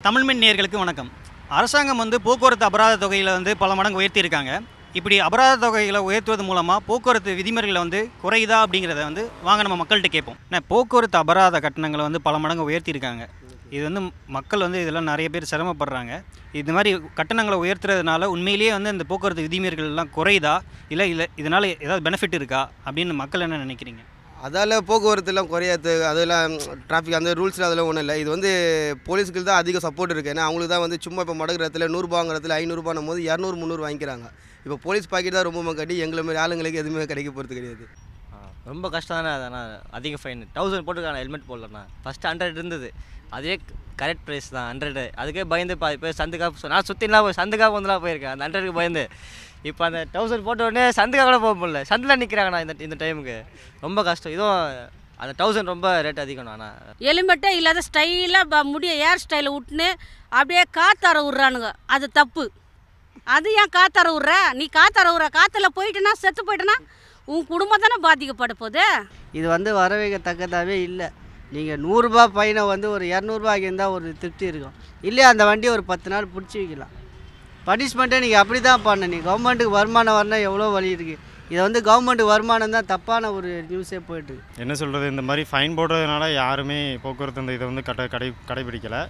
தமிழ்மண் நேயர்களுக்கு வணக்கம் அரசாங்கம் வந்து போக்குவரத்து அபராத தொகையில் வந்து பல மடங்கு உயர்த்தியிருக்காங்க இப்படி அபராத தொகைகளை உயர்த்துவது மூலமாக போக்குவரத்து விதிமுறைகளை வந்து குறையுதா அப்படிங்கிறத வந்து வாங்க நம்ம மக்கள்கிட்ட கேட்போம் என்ன போக்குவரத்து அபராத கட்டணங்களை வந்து பல மடங்கு உயர்த்தியிருக்காங்க இது வந்து மக்கள் வந்து இதெல்லாம் நிறைய பேர் சிரமப்படுறாங்க இது மாதிரி கட்டணங்களை உயர்த்துறதுனால உண்மையிலேயே வந்து இந்த போக்குவரத்து விதிமுறைகள் எல்லாம் குறையுதா இல்லை இல்லை இதனால் ஏதாவது பெனிஃபிட் இருக்கா அப்படின்னு மக்கள் என்ன நினைக்கிறீங்க அதால் போக்குவரத்துலாம் குறையாது அதெல்லாம் டிராஃபிக் அந்த ரூல்ஸில் அதெல்லாம் ஒன்றும் இல்லை இது வந்து போலீஸுக்கு தான் அதிக சப்போர்ட் இருக்குது ஏன்னா அவங்களுக்கு தான் வந்து சும்மா இப்போ மடங்குற இடத்துல நூறுரூபாங்கிற இடத்துல ஐநூறுரூபானும் போது இரநூறு முந்நூறு வாங்கிக்கிறாங்க இப்போ போலீஸ் பாக்கெட் தான் ரொம்ப கட்டி எங்களை மாதிரி ஆளுங்களுக்கு எதுவுமே கிடைக்க போகிறது கிடையாது ஆ, ரொம்ப கஷ்டம் தானே அதனால் அதிக ஃபைன் தௌசண்ட் போட்டுருக்காங்க ஹெல்மெட் போடலண்ணா ஃபஸ்ட்டு ஹண்ட்ரட் இருந்தது அதுவே கரெக்ட் ப்ரைஸ் தான் ஹண்ட்ரடு அதுக்கே பயந்து பாதி பேர் சந்துக்கா நான் சுற்றிலாம் போய் சந்துக்கா வந்துலாம் போயிருக்கேன் அந்த ஹண்ட்ரடுக்கு பயந்து இப்போ அந்த தௌசண்ட் போட்ட உடனே சந்துக்கா கூட போக முடியல சந்தில் நிற்கிறாங்கண்ணா இந்த இந்த டைமுக்கு ரொம்ப கஷ்டம் இதுவும் அந்த தௌசண்ட் ரொம்ப ரேட் அதிகம்ண்ணா எலிமெண்ட்டே இல்லாத ஸ்டைலாக முடிய ஹேர் ஸ்டைலை விட்டுன்னு அப்படியே காத்தார விட்றானுங்க அது தப்பு அது ஏன் காத்தார விட்ற நீ காத்தார விட்ற காற்றுல போயிட்டுனா செத்து போயிட்டனா உன் குடும்பம் தானே பாதிக்கப்பட போகுது இது வந்து வரவேற்கத்தக்கதாகவே இல்லை நீங்கள் நூறுரூபா ஃபைனை வந்து ஒரு இரநூறுபா இருந்தால் ஒரு திருப்தி இருக்கும் இல்லையா அந்த வண்டியை ஒரு பத்து நாள் பிடிச்சி வைக்கலாம் பனிஷ்மெண்ட்டே நீங்கள் அப்படி தான் பண்ண நீ கவர்மெண்ட்டுக்கு வருமானம் வரணும் எவ்வளோ வழி இருக்குது இதை வந்து கவர்மெண்ட்டுக்கு வருமானம் தான் தப்பான ஒரு நியூஸே போயிட்டுருக்கு என்ன சொல்கிறது இந்த மாதிரி ஃபைன் போடுறதுனால யாருமே போக்குவரத்து இந்த இதை வந்து கடை கடை கடைபிடிக்கலை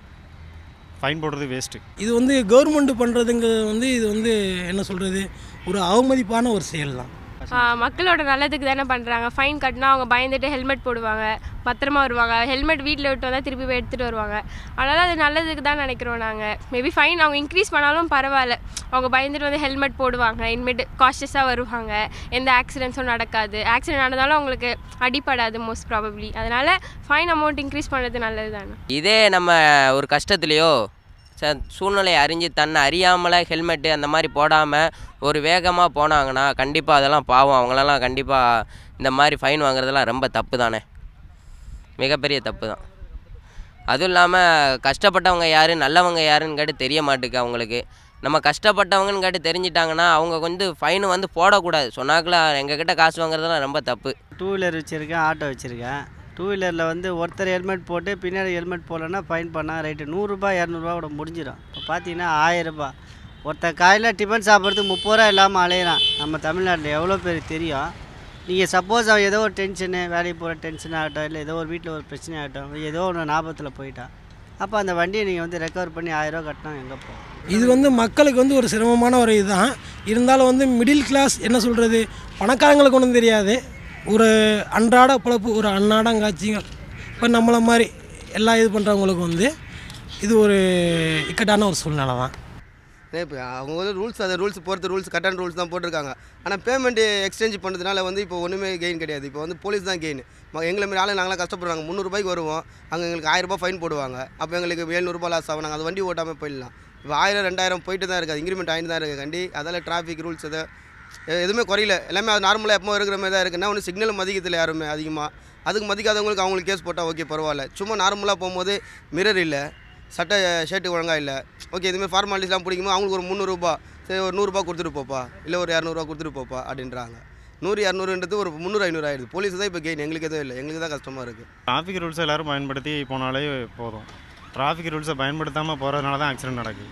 ஃபைன் போடுறது வேஸ்ட்டு இது வந்து கவர்மெண்ட் பண்ணுறதுங்கிறது வந்து இது வந்து என்ன சொல்கிறது ஒரு அவமதிப்பான ஒரு செயல் தான் ஆ, மக்களோட நல்லதுக்கு தானே பண்ணுறாங்க ஃபைன் கட்டினா அவங்க பயந்துட்டு ஹெல்மெட் போடுவாங்க பத்திரமா வருவாங்க ஹெல்மெட் வீட்டில் விட்டு வந்தால் திருப்பி போய் எடுத்துகிட்டு வருவாங்க அதனால் அது நல்லதுக்கு தான் நினைக்கிறோம் நாங்கள் மேபி ஃபைன் அவங்க இன்க்ரீஸ் பண்ணாலும் பரவாயில்ல அவங்க பயந்துட்டு வந்து ஹெல்மெட் போடுவாங்க இனிமேட்டு காஷியஸாக வருவாங்க எந்த ஆக்சிடென்ட்ஸும் நடக்காது ஆக்சிடென்ட் ஆனதாலும் அவங்களுக்கு அடிப்படாது மோஸ்ட் ப்ராபப்ளி அதனால் ஃபைன் அமௌண்ட் இன்க்ரீஸ் பண்ணுறது நல்லது தானே இதே நம்ம ஒரு கஷ்டத்துலேயோ ச சூழ்நிலையை அறிஞ்சு தன்னை அறியாமலே ஹெல்மெட்டு அந்த மாதிரி போடாமல் ஒரு வேகமாக போனாங்கன்னா கண்டிப்பாக அதெல்லாம் பாவம் அவங்களெல்லாம் கண்டிப்பாக இந்த மாதிரி ஃபைன் வாங்குறதெல்லாம் ரொம்ப தப்பு தானே மிகப்பெரிய தப்பு தான் அதுவும் இல்லாமல் கஷ்டப்பட்டவங்க யார் நல்லவங்க யாருன்னு கேட்டு தெரிய மாட்டுக்கு அவங்களுக்கு நம்ம கஷ்டப்பட்டவங்கன்னு கேட்டு தெரிஞ்சிட்டாங்கன்னா அவங்க வந்து ஃபைனு வந்து போடக்கூடாது சொன்னாக்கில் எங்ககிட்ட காசு வாங்குறதெல்லாம் ரொம்ப தப்பு டூ வீலர் வச்சுருக்கேன் ஆட்டோ வச்சுருக்கேன் டூ வீலரில் வந்து ஒருத்தர் ஹெல்மெட் போட்டு பின்னாடி ஹெல்மெட் போடலன்னா ஃபைன் பண்ணால் ரைட்டு நூறுரூபா இரநூறுபா கூட முடிஞ்சிடும் இப்போ பார்த்தீங்கன்னா ஆயிரரூபா ஒருத்தன் காலையில் டிஃபன் சாப்பிட்றதுக்கு முப்பது ரூபா இல்லாமல் அலையிறான் நம்ம தமிழ்நாட்டில் எவ்வளோ பேர் தெரியும் நீங்கள் சப்போஸ் அவன் ஏதோ ஒரு டென்ஷனு வேலைக்கு போகிற டென்ஷன் ஆகட்டும் இல்லை ஏதோ ஒரு வீட்டில் ஒரு பிரச்சனை ஆகட்டும் ஏதோ ஒன்று ஞாபகத்தில் போயிட்டான் அப்போ அந்த வண்டியை நீங்கள் வந்து ரெக்கவர் பண்ணி ஆயிரரூவா கட்டினா எங்கே போகும் இது வந்து மக்களுக்கு வந்து ஒரு சிரமமான ஒரு இதுதான் இருந்தாலும் வந்து மிடில் கிளாஸ் என்ன சொல்கிறது பணக்காரங்களுக்கு ஒன்றும் தெரியாது ஒரு அன்றாட பிழப்பு ஒரு அன்னாடங்காட்சிகள் இப்போ நம்மளை மாதிரி எல்லாம் இது பண்ணுறவங்களுக்கு வந்து இது ஒரு இக்கட்டான ஒரு சூழ்நிலை தான் ஏன்னா இப்போ அவங்க வந்து ரூல்ஸ் அந்த ரூல்ஸ் பொறுத்த ரூல்ஸ் கரெக்டான ரூல்ஸ் தான் போட்டிருக்காங்க ஆனால் பேமெண்ட் எக்ஸ்சேஞ்ச் பண்ணுறதுனால வந்து இப்போ ஒன்றுமே கெயின் கிடையாது இப்போ வந்து போலீஸ் தான் கெயின் எங்களை மாதிரி ஆளு நாங்களாம் கஷ்டப்படுறாங்க முந்நூறுபாய்க்கு வருவோம் அங்கே எங்களுக்கு ஆயிரரூபா ஃபைன் போடுவாங்க அப்போ எங்களுக்கு எழுநூறுபா லாஸ் ஆகும் நாங்கள் அந்த வண்டி ஓட்டாமல் போயிடலாம் இப்போ ஆயிரம் ரெண்டாயிரம் போயிட்டு தான் இருக்குது இன்க்ரிமெண்ட் ஆகிட்டு தான் இருக்குது கண்டி அதால் டிராஃபிக் ரூல்ஸ் எதை எ- எதுவுமே குறையல எல்லாமே அது நார்மலாக எப்போ இருக்கிற மாதிரி தான் இருக்குன்னா ஒன்று சிக்னல் மதிக்கத்தில் யாருமே அதிகமாக அதுக்கு மதிக்காதவங்களுக்கு அவங்களுக்கு கேஸ் போட்டால் ஓகே பரவாயில்ல சும்மா நார்மலாக போகும்போது மிரர் இல்லை சட்டை ஷர்ட்டு ஒழுங்கா இல்லை ஓகே இதுமாதிரி ஃபார்மாலிட்டிஸ்லாம் பிடிக்கும்போது அவங்களுக்கு ஒரு முந்நூறுரூபா சரி ஒரு நூறுரூபா கொடுத்துட்டு போப்பா இல்லை ஒரு இரநூறுவா கொடுத்துட்டு போப்பா அப்படின்றாங்க நூறு இரநூறுன்றது ஒரு முந்நூறு ஐநூறு ஆயிடுது போலீஸ் தான் இப்போ கெயின் எங்களுக்கு எதுவும் இல்லை எங்களுக்கு தான் கஷ்டமாக இருக்குது டிராஃபிக் ரூல்ஸை எல்லோரும் பயன்படுத்தி போனாலே போதும் டிராஃபிக் ரூல்ஸை பயன்படுத்தாமல் போகிறதுனால தான் ஆக்சிடென்ட் நடக்குது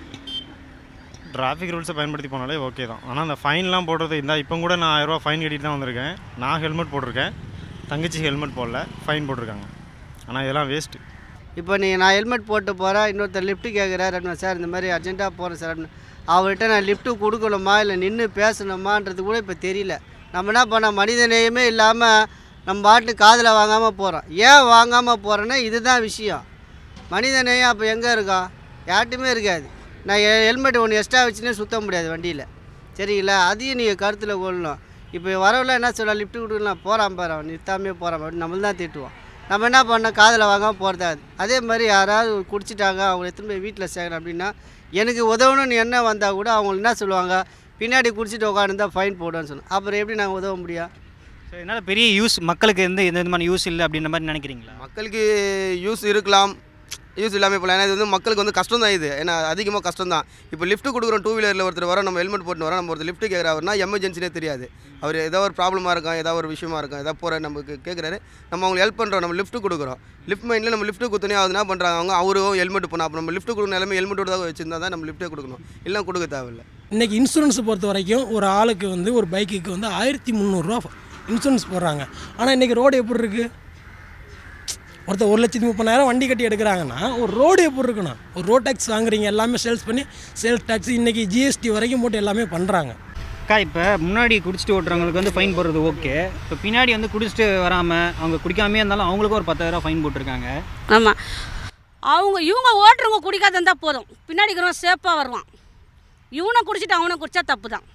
டிராஃபிக் ரூல்ஸை பயன்படுத்தி போனாலே ஓகே தான் ஆனால் அந்த ஃபைன்லாம் போடுறது இந்த இப்போ கூட நான் ஆயிரரூவா ஃபைன் கட்டிட்டு தான் வந்திருக்கேன் நான் ஹெல்மெட் போட்டிருக்கேன் தங்கச்சி ஹெல்மெட் போடல ஃபைன் போட்டிருக்காங்க ஆனால் இதெல்லாம் வேஸ்ட்டு இப்போ நீங்கள் நான் ஹெல்மெட் போட்டு போகிறேன் இன்னொருத்தர் லிஃப்ட்டு கேட்குறாரு அப்படின்னு சார் இந்த மாதிரி அர்ஜென்ட்டாக போகிறேன் சார் அப்படின்னு அவர்கிட்ட நான் லிஃப்ட்டு கொடுக்கணுமா இல்லை நின்று பேசணுமான்றது கூட இப்போ தெரியல நம்ம என்ன பண்ண மனிதநேயமே இல்லாமல் நம்ம பாட்டு காதில் வாங்காமல் போகிறோம் ஏன் வாங்காமல் போகிறோன்னா இதுதான் விஷயம் மனிதநேயம் அப்போ எங்கே இருக்கா யார்ட்டுமே இருக்காது நான் ஹெல்மெட் ஒன்று எக்ஸ்ட்ரா வச்சுனே சுத்த முடியாது வண்டியில் சரிங்களா அதையும் நீங்கள் கருத்தில் கொள்ளணும் இப்போ வரவில் என்ன சொல்ல லிஃப்ட் கொடுக்கலாம் போகிறான் பாரு அவன் நிறுத்தாமே போகிறான் அப்படின்னு நம்மள தான் திட்டுவோம் நம்ம என்ன பண்ணோம் காதில் வாங்காமல் போகிறதாது அதே மாதிரி யாராவது குடிச்சிட்டாங்க அவங்க எத்தனை போய் வீட்டில் சேர்க்கணும் அப்படின்னா எனக்கு உதவணும்னு என்ன வந்தால் கூட அவங்க என்ன சொல்லுவாங்க பின்னாடி குடிச்சிட்டு உட்காந்துருந்தா ஃபைன் போடுவேன்னு சொல்லுவோம் அப்புறம் எப்படி நாங்கள் உதவ முடியும் ஸோ இதனால் பெரிய யூஸ் மக்களுக்கு எந்த எந்த விதமான யூஸ் இல்லை அப்படின்ற மாதிரி நினைக்கிறீங்களா மக்களுக்கு யூஸ் இருக்கலாம் யூஸ் இல்லாமல் போகலாம் ஏன்னா இது வந்து மக்களுக்கு வந்து கஷ்டம் தான் இது ஏன்னா அதிகமாக கஷ்டம் தான் இப்போ லிஃப்ட் கொடுக்குறோம் டூ வீலரில் ஒருத்தர் வரோம் நம்ம ஹெல்மெட் போட்டு வரோம் நம்ம ஒருத்தர் லிஃப்ட் கேட்குறாருனா எமர்ஜென்சினே தெரியாது அவர் ஏதோ ஒரு ப்ராப்ளமாக இருக்கும் ஏதோ ஒரு விஷயமா இருக்கும் ஏதோ போகிற நமக்கு கேட்குறாரு நம்ம அவங்களுக்கு ஹெல்ப் பண்ணுறோம் நம்ம லிஃப்ட் கொடுக்குறோம் லிஃப்ட் மைண்டில் நம்ம லிஃப்ட் கொடுத்தனே அது என்ன பண்ணுறாங்க அவங்க அவரும் ஹெல்மெட் பண்ண அப்போ நம்ம லிஃப்ட் கொடுக்கணும் எல்லாமே ஹெல்மெட்டோட தான் வச்சிருந்தா தான் நம்ம லிஃப்ட்டே கொடுக்கணும் இல்லை கொடுக்க தேவையில்லை இன்றைக்கி இன்சூரன்ஸ் பொறுத்த வரைக்கும் ஒரு ஆளுக்கு வந்து ஒரு பைக்குக்கு வந்து ஆயிரத்தி முந்நூறுரூவா இன்சூரன்ஸ் போடுறாங்க ஆனால் இன்றைக்கி ரோடு எப்படி இருக்குது ஒருத்தர் ஒரு லட்சத்தி முப்பதாயிரம் வண்டி கட்டி எடுக்கிறாங்கன்னா ஒரு ரோடு எப்படி இருக்கணும் ஒரு ரோட் டேக்ஸ் வாங்குறீங்க எல்லாமே சேல்ஸ் பண்ணி சேல்ஸ் டேக்ஸ் இன்றைக்கி ஜிஎஸ்டி வரைக்கும் போட்டு எல்லாமே பண்ணுறாங்க அக்கா இப்போ முன்னாடி குடிச்சிட்டு ஓட்டுறவங்களுக்கு வந்து ஃபைன் போடுறது ஓகே இப்போ பின்னாடி வந்து குடிச்சிட்டு வராமல் அவங்க குடிக்காமே இருந்தாலும் அவங்களுக்கும் ஒரு பத்தாயிரம் ஃபைன் போட்டிருக்காங்க ஆமாம் அவங்க இவங்க ஓட்டுறவங்க குடிக்காத இருந்தால் போதும் பின்னாடி இருக்கிறவன் சேஃபாக வருவான் இவனை குடிச்சிட்டு அவனை குடித்தா தப்பு தான்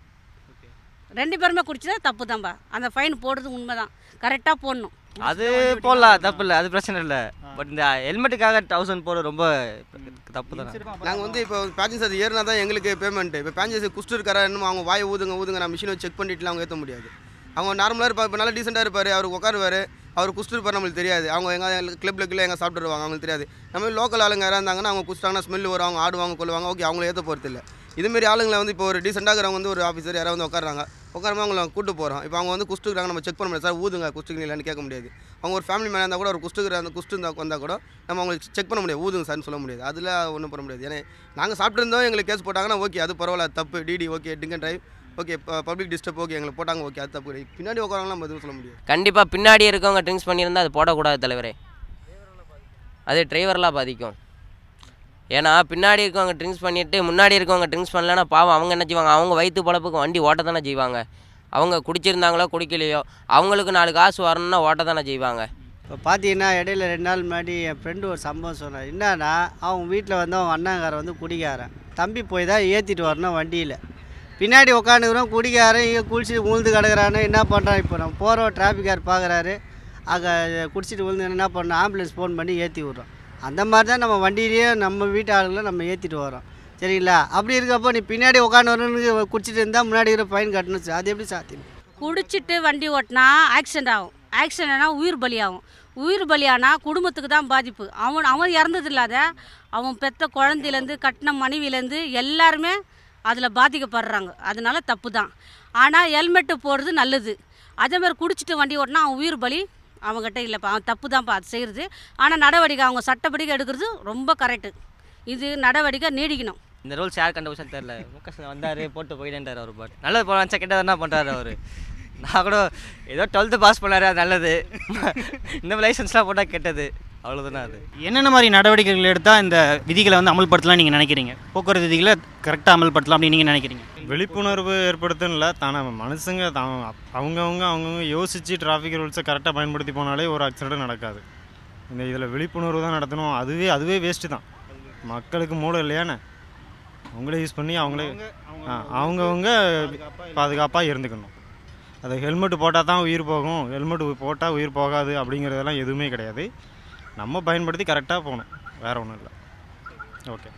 ரெண்டு பேருமே குடிச்சதா தப்பு தான்பா அந்த ஃபைன் போடுறது உண்மை தான் கரெக்டாக போடணும் அது போடலாம் தப்பு இல்லை அது பிரச்சனை இல்லை பட் இந்த ஹெல்மெட்டுக்காக தௌசண்ட் போட ரொம்ப தப்பு தானே நாங்கள் வந்து இப்போ பேசஞ்சர்ஸ் அது ஏறினா தான் எங்களுக்கு பேமெண்ட்டு இப்போ பேசஞ்சர்ஸ் குஸ்ட் இருக்காரா இன்னும் அவங்க வாயை ஊதுங்க ஊதுங்க நான் மிஷினை செக் பண்ணிட்டுலாம் அவங்க ஏற்ற முடியாது அவங்க நார்மலாக இருப்பார் இப்போ நல்லா டீசெண்டாக இருப்பார் அவர் உட்காருவார் அவர் குஸ்ட் இருப்பார் நம்மளுக்கு தெரியாது அவங்க எங்கே கிளப்பில் கிளை எங்கே சாப்பிட்டுருவாங்க அவங்களுக்கு தெரியாது நம்ம லோக்கல் ஆளுங்க யாராக இருந்தாங்கன்னா அவங்க குஸ்டாங்கன்னா ஸ்மெல் வரும் அவங்க ஆடுவாங்க கொள்வாங்க ஓகே அவங்கள ஏற்ற போகிறது இல்லை இதுமாரி ஆளுங்களை வந்து இப்போ ஒரு டீசெண்டாக இருக்கிறவங்க வந்து ஒரு ஆஃபீஸர் யாராவது வந்து உட்காராங்க உட்காரமா அவங்கள கூட்டு போகிறோம் இப்போ அவங்க வந்து குஸ்ட்டுக்கிறாங்க நம்ம செக் பண்ண முடியாது சார் ஊதுங்க குஸ்ட்டுக்கு இல்லைன்னு கேட்க முடியாது அவங்க ஒரு ஃபேமிலி மேனாக இருந்தால் கூட ஒரு குஸ்ட்டுக்கிற அந்த குஸ்ட்டு இருந்தால் வந்தால் கூட நம்ம அவங்களுக்கு செக் பண்ண முடியாது ஊதுங்க சார்னு சொல்ல முடியாது அதில் ஒன்றும் பண்ண முடியாது ஏன்னா நாங்கள் சாப்பிட்ருந்தோம் எங்களுக்கு கேஸ் போட்டாங்கன்னா ஓகே அது பரவாயில்ல அது தப்பு DD okay drink and drive okay public disturb okay எங்களுக்கு போட்டாங்க ஓகே அது தப்பு கிடையாது பின்னாடி உட்காரவங்களாம் நம்ம எதுவும் சொல்ல முடியாது கண்டிப்பாக பின்னாடி இருக்கவங்க ட்ரிங்க்ஸ் பண்ணியிருந்தா அது போடக்கூடாது தலைவரே அது டிரைவர்லாம் பாதிக்கும் ஏன்னா பின்னாடி இருக்கவங்க ட்ரிங்க்ஸ் பண்ணிட்டு முன்னாடி இருக்கவங்க ட்ரிங்க்ஸ் பண்ணலன்னா பாவம் அவங்க என்ன செய்வாங்க அவங்க வயிற்று பழப்புக்கு வண்டி ஓட்ட தானே செய்வாங்க அவங்க குடிச்சிருந்தாங்களோ குடிக்கலையோ அவங்களுக்கு நாலு காசு வரணும்னா ஓட்ட தானே செய்வாங்க இப்போ பார்த்தீங்கன்னா இடையில ரெண்டு நாள் முன்னாடி என் ஃப்ரெண்டு ஒரு சம்பவம் சொன்னார் என்னன்னா அவங்க வீட்டில் வந்து அவங்க அண்ணாங்காரன் வந்து குடிக்காரன் தம்பி போய் தான் ஏற்றிட்டு வரணும் வண்டியில் பின்னாடி உட்காந்துக்கிறோம் குடிக்காரன் இங்கே குளிச்சுட்டு உழுந்து கிடக்குறான்னு என்ன பண்ணுறான் இப்போ நம்ம போகிறோம் டிராஃபிக்கார் பார்க்குறாரு அங்கே குடிச்சிட்டு விழுந்து என்ன பண்ணோம் ஆம்புலன்ஸ் ஃபோன் பண்ணி ஏற்றி விட்றோம் அந்த மாதிரி தான் நம்ம வண்டியிலேயே நம்ம வீட்டு ஆளுங்களை நம்ம ஏற்றிட்டு வரோம் சரிங்களா அப்படி இருக்கப்போ நீ பின்னாடி உட்காந்து வரணுன்னு குடிச்சிட்டு இருந்தால் முன்னாடி இருக்கிற ஃபைன் கட்டணும் சார் அது எப்படி சாத்தியம் குடிச்சிட்டு வண்டி ஓட்டினா ஆக்சிடென்ட் ஆகும் ஆக்சிடென்ட் ஆனால் உயிர் பலியாகும் உயிர் பலியானா குடும்பத்துக்கு தான் பாதிப்பு அவன் அவன் இறந்தது இல்லாத அவன் பெத்த குழந்தையிலேருந்து கட்டின மனைவிலேருந்து எல்லாருமே அதில் பாதிக்கப்படுறாங்க அதனால தப்பு தான் ஆனால் ஹெல்மெட்டு போடுறது நல்லது அதே மாதிரி குடிச்சிட்டு வண்டி ஓட்டினா அவன் உயிர் பலி அவங்ககிட்ட இல்லைப்பா அவன் தப்பு தான்ப்பா அது செய்கிறது ஆனால் நடவடிக்கை அவங்க சட்டப்படிக்கை எடுக்கிறது ரொம்ப கரெக்டு இது நடவடிக்கை நீடிக்கணும் இந்த ரூல்ஸ் யார் கண்டுபிடிச்சான்னு தெரில முகேஷ் வந்தார் போட்டு போயிட்டேன்றார் அவர் பாட் நல்லது போகலாம் கெட்டது என்ன பண்ணுறாரு அவர் நான் கூட ஏதோ டுவெல்த்து பாஸ் பண்ணாரு அது நல்லது இந்த லைசன்ஸ்லாம் போட்டால் கெட்டது அவ்வளோதானே அது என்னென்ன மாதிரி நடவடிக்கைகள் எடுத்தால் இந்த விதிகளை வந்து அமல்படுத்தலாம் நீங்கள் நினைக்கிறீங்க போக்குவரத்து விதிகளை கரெக்டாக அமல்படுத்தலாம் அப்படின்னு நீங்கள் நினைக்கிறீங்க விழிப்புணர்வு ஏற்படுத்தணும்ல தானே மனுஷங்க தான் அவங்கவுங்க அவங்கவுங்க யோசித்து டிராஃபிக் ரூல்ஸை கரெக்டாக பயன்படுத்தி போனாலே ஒரு ஆக்சிடென்ட் நடக்காது இந்த இதில் விழிப்புணர்வு தான் நடத்தணும் அதுவே அதுவே வேஸ்ட்டு தான் மக்களுக்கு மூளை இல்லையானே அவங்களே யூஸ் பண்ணி அவங்களே ஆ அவங்கவுங்க பாதுகாப்பாக இருந்துக்கணும் அது ஹெல்மெட் போட்டால் தான் உயிர் போகும் ஹெல்மெட் போட்டால் உயிர் போகாது அப்படிங்கிறதெல்லாம் எதுவுமே கிடையாது நம்ம பயன்படுத்தி கரெக்டாக போகணும் வேறு ஒன்றும் இல்லை ஓகே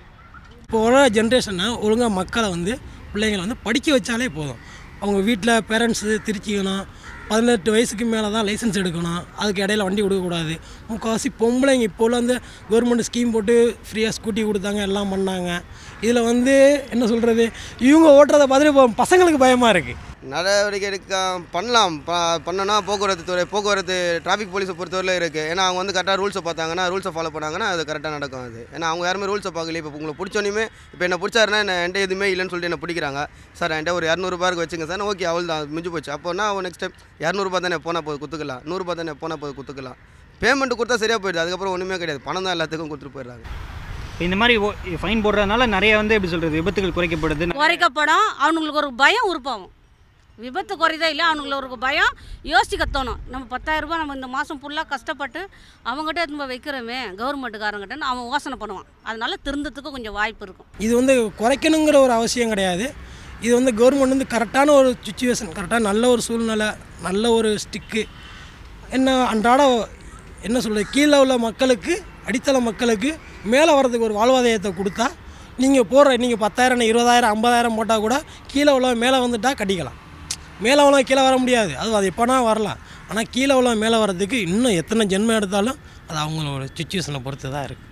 இப்போ வர ஜென்ரேஷனை ஒழுங்காக மக்களை வந்து பிள்ளைங்களை வந்து படிக்க வச்சாலே போதும் அவங்க வீட்டில் பேரண்ட்ஸு திருச்சிக்கணும் பதினெட்டு வயசுக்கு மேலே தான் லைசன்ஸ் எடுக்கணும் அதுக்கு இடையில வண்டி கொடுக்கக்கூடாது முக்கால்வாசி பொம்பளைங்க இப்போ உள்ள வந்து கவர்மெண்ட் ஸ்கீம் போட்டு ஃப்ரீயாக ஸ்கூட்டி கொடுத்தாங்க எல்லாம் பண்ணாங்க இதில் வந்து என்ன சொல்கிறது இவங்க ஓட்டுறதை பார்த்துட்டு இப்போ பசங்களுக்கு பயமாக இருக்குது நடவடிக்கை எடுக்க பண்ணலாம் ப பண்ணனா போக்குவரத்து துறை போக்குவரத்து டிராஃபிக் போலீஸை பொறுத்தவரையில் இருக்குது ஏன்னா அவங்க வந்து கரெக்டாக ரூல்ஸை பார்த்தாங்கன்னா ரூல்ஸை ஃபாலோ பண்ணாங்கன்னா அது கரெக்டாக நடக்கும் அது ஏன்னா அவங்க யாருமே ரூல்ஸை பார்க்கல இப்போ உங்களை பிடிச்சோன்னே இப்போ என்ன பிடிச்சாருன்னா என்ன என்கிட்ட எதுவுமே இல்லைன்னு சொல்லிட்டு என்ன பிடிக்கிறாங்க சார் என்கிட்ட ஒரு இரநூறுபாருக்கு வச்சுங்க சார் ஓகே அவள் தான் மிஞ்சு போச்சு அப்போனா நெக்ஸ்ட் டைம் இரநூறுபா தானே போனால் போது குத்துக்கலாம் நூறுரூபா தானே போனால் போது குத்துக்கலாம் பேமெண்ட் கொடுத்தா சரியாக போயிடுது அதுக்கப்புறம் ஒன்றுமே கிடையாது பணம் தான் எல்லாத்துக்கும் கொடுத்துட்டு போயிடுறாங்க இப்போ இந்த மாதிரி ஃபைன் போடுறதுனால நிறைய வந்து எப்படி சொல்கிறது விபத்துகள் குறைக்கப்படுது குறைக்கப்படும் அவனுங்களுக்கு ஒரு பயம் உருப்பாகும் விபத்து குறைதா இல்லை அவனுங்களுக்கு ஒரு பயம் யோசிக்க தோணும் நம்ம பத்தாயிரம் ரூபாய் நம்ம இந்த மாதம் ஃபுல்லாக கஷ்டப்பட்டு அவங்ககிட்ட நம்ம வைக்கிறோமே கவர்மெண்ட்டுக்காரங்கிட்டன்னு அவன் யோசனை பண்ணுவான் அதனால திருந்தத்துக்கு கொஞ்சம் வாய்ப்பு இருக்கும் இது வந்து குறைக்கணுங்கிற ஒரு அவசியம் கிடையாது இது வந்து கவர்மெண்ட் வந்து கரெக்டான ஒரு சுச்சுவேஷன் கரெக்டாக நல்ல ஒரு சூழ்நிலை நல்ல ஒரு ஸ்டிக்கு என்ன அன்றாட என்ன சொல்கிறது கீழே உள்ள மக்களுக்கு அடித்தள மக்களுக்கு மேலே வர்றதுக்கு ஒரு வாழ்வாதாரத்தை கொடுத்தா நீங்கள் போடுற நீங்கள் பத்தாயிரம் இருபதாயிரம் ஐம்பதாயிரம் போட்டால் கூட கீழே உள்ள மேலே வந்துட்டா கட்டிக்கலாம் மேலே உள்ள கீழே வர முடியாது அது அது எப்போனா வரலாம் ஆனால் கீழே உள்ள மேலே வர்றதுக்கு இன்னும் எத்தனை ஜென்மம் எடுத்தாலும் அது அவங்களோட சுச்சுவேஷனை பொறுத்து தான் இருக்குது